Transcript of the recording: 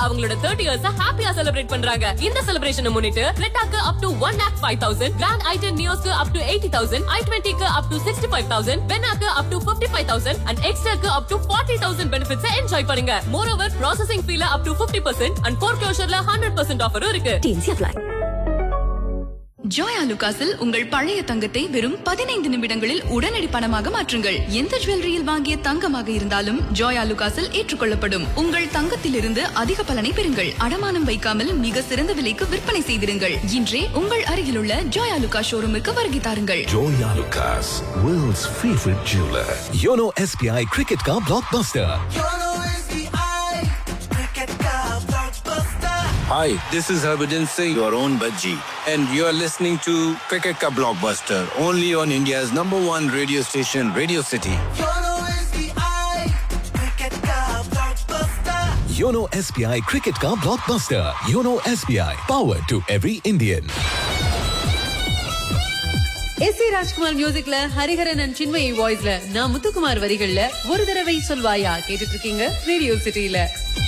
அவங்களோட thirty years ஹாப்பியா celebrate பண்றாங்க இந்த செலிப்ரேஷனை முன்னிட்டு கிரெட்டாக்கு up to one lakh five thousand grand i ten நியோஸ்க்கு up to eighty thousand i டுவெண்ட்டிக்கு up to sixty five thousand பெனாக்கு up to fifty five thousand and எக்ஸ்ட்ராக்கு up to forty thousand benefits enjoy பண்ணுங்க மோர் ஓவர் ப்ராசஸிங் ஃபீல up to fifty percent and four க்ளோஷர்ல hundred percent ஆஃபரும் இருக்கு ஜோயா லுகாஸில் உங்கள் பழைய தங்கத்தை வெறும் பதினைந்து நிமிடங்களில் உடனடி பணமாக மாற்றுங்கள் எந்த ஜுவல்லரியில் வாங்கிய தங்கமாக இருந்தாலும் ஜோயா லுகாஸில் ஏற்றுக்கொள்ளப்படும் உங்கள் தங்கத்திலிருந்து அதிக பலனை பெறுங்கள் அடமானம் வைக்காமல் மிக சிறந்த விலைக்கு விற்பனை செய்திருங்கள் இன்றே உங்கள் அருகிலுள்ள ஜோயா லுகா ஷோரூமுக்கு வருகை தாருங்கள் Joya Lucas, world's favorite jeweler. Yono SBI Cricket Car Blockbuster. Hi, this is Harbhajan Singh, your own Bajji, and you're listening to Cricket Ka Blockbuster, only on India's number one radio station, Radio City. Yono SBI Cricket Car Blockbuster. Yono SBI, power to every Indian. S A Rajkumar மியூசிக்ல Hariharan and Chinmayi வாய்ஸ்ல நான் முத்துக்குமார் வரிகள்ல ஒரு தடவை சொல்வாயா கேட்டுட்டு இருக்கீங்க radio சிட்டில